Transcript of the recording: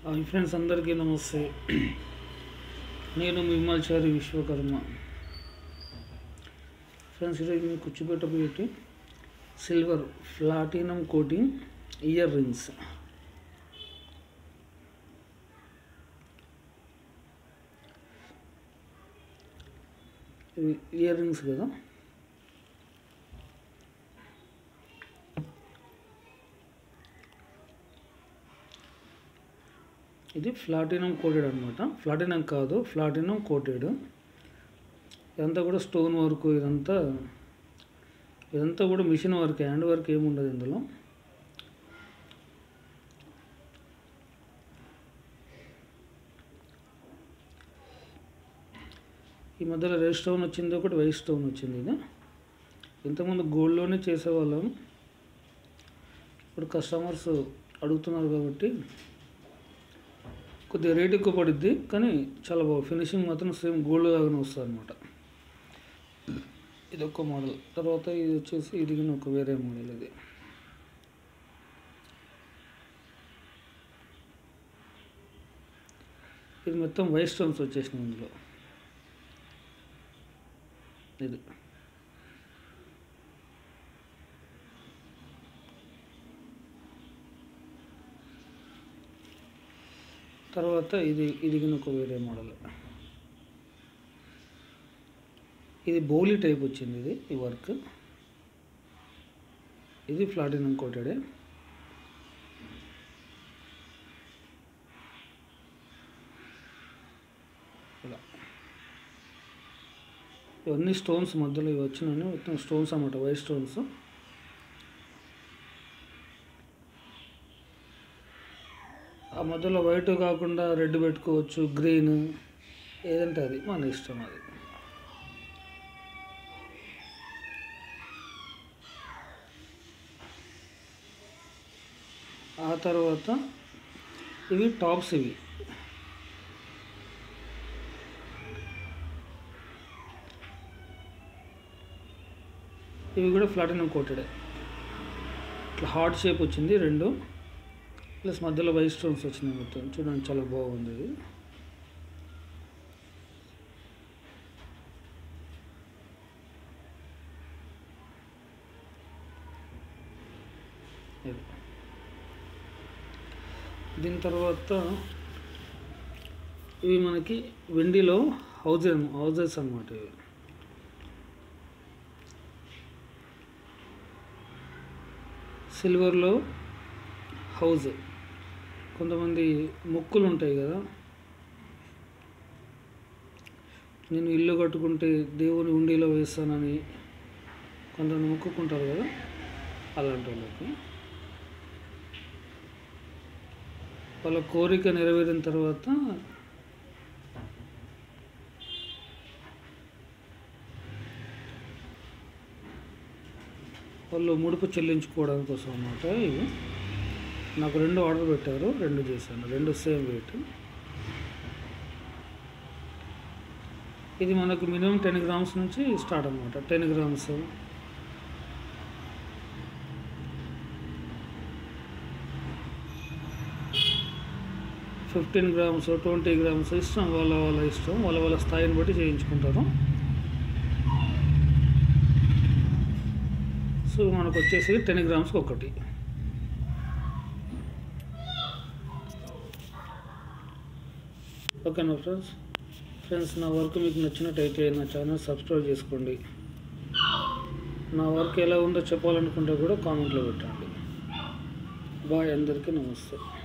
Hi friends అందరికీ నమస్తే నేను మిమ్మల్చారి విశ్వకర్మ ఫ్రెండ్స్ ఈరోజు మీకు కూర్చోబెట్ట పెట్టి silver platinum coating earrings ఇవి ఇయర్ రింగ్స్ కదా ఇది ప్లాటినం కోటెడ్ అనమాట ప్లాటినం కాదు ప్లాటినం కోటెడ్ ఇదంతా కూడా స్టోన్ వర్క్ ఇదంతా ఇదంతా కూడా మిషన్ వర్క్ హ్యాండ్ వర్క్ ఏమి ఉండదు ఇందులో ఈ మధ్యలో రెడ్ స్టోన్ వచ్చింది ఒకటి వైట్ స్టోన్ వచ్చింది ఇది ఇంతకుముందు గోల్డ్లోనే చేసేవాళ్ళం ఇప్పుడు కస్టమర్స్ అడుగుతున్నారు కాబట్టి కొద్దిగా రేట్ ఎక్కువ పడుద్ది కానీ చాలా బాగా ఫినిషింగ్ మాత్రం సేమ్ గోల్డ్ లాగానే వస్తుంది అనమాట ఇది ఒక మోడల్ తర్వాత ఇది వచ్చేసి ఇది కూడా ఒక వేరే మోడల్ ఇది ఇది మొత్తం వైట్ స్టోన్స్ వచ్చేసినాయి ఇందులో ఇది తర్వాత ఇది ఇది కూడా ఒక వేరే మోడల్ ఇది బౌలీ టైప్ వచ్చింది ఇది ఈ వర్క్ ఇది ప్లాటినం కోటెడే ఇలా ఇవన్నీ స్టోన్స్ మధ్యలో ఇవి వచ్చినాయి మొత్తం స్టోన్స్ అన్నమాట వైట్ స్టోన్స్ ఆ మధ్యలో వైట్ కాకుండా రెడ్ పెట్టుకోవచ్చు గ్రీన్ ఏదంటే అది మన ఇష్టం అది ఆ తర్వాత ఇవి టాప్స్ ఇవి ఇవి కూడా ప్లాటినం కోటెడే ఇట్లా హార్ట్ షేప్ వచ్చింది రెండు ప్లస్ మధ్యలో వైట్ స్టోన్స్ వచ్చినాయి మొత్తం చూడండి చాలా బాగుంది ఇది ఇది. దీని తర్వాత ఇవి మనకి వెండిలో హౌజెస్ హౌజెస్ అనమాట ఇవి సిల్వర్లో హౌజ్ కొంతమంది మొక్కులు ఉంటాయి కదా నేను ఇల్లు కట్టుకుంటే దేవుని ఉండిలో వేస్తానని కొంతమంది మొక్కుకుంటారు కదా అలాంటి వాళ్ళకి వాళ్ళ కోరిక నెరవేరిన తర్వాత వాళ్ళు ముడుపు చెల్లించుకోవడం కోసం అన్నమాట ఇవి నాకు రెండు ఆర్డర్ పెట్టారు రెండు చేశాను రెండు సేమ్ వెయిట్ ఇది మనకు మినిమం టెన్ గ్రామ్స్ నుంచి స్టార్ట్ అనమాట ten grams fifteen grams twenty grams ఇష్టం వాళ్ళ వాళ్ళ ఇష్టం వాళ్ళ వాళ్ళ స్థాయిని బట్టి చేయించుకుంటారు సో మనకు వచ్చేసి టెన్ గ్రామ్స్కి ఒకటి ఓకేనా ఫ్రెండ్స్ ఫ్రెండ్స్ నా వర్క్ మీకు నచ్చినట్టయితే నా ఛానల్ సబ్స్క్రైబ్ చేసుకోండి నా వర్క్ ఎలా ఉందో చెప్పాలనుకుంటే కూడా కామెంట్లో పెట్టండి బాయ్ అందరికీ నమస్తే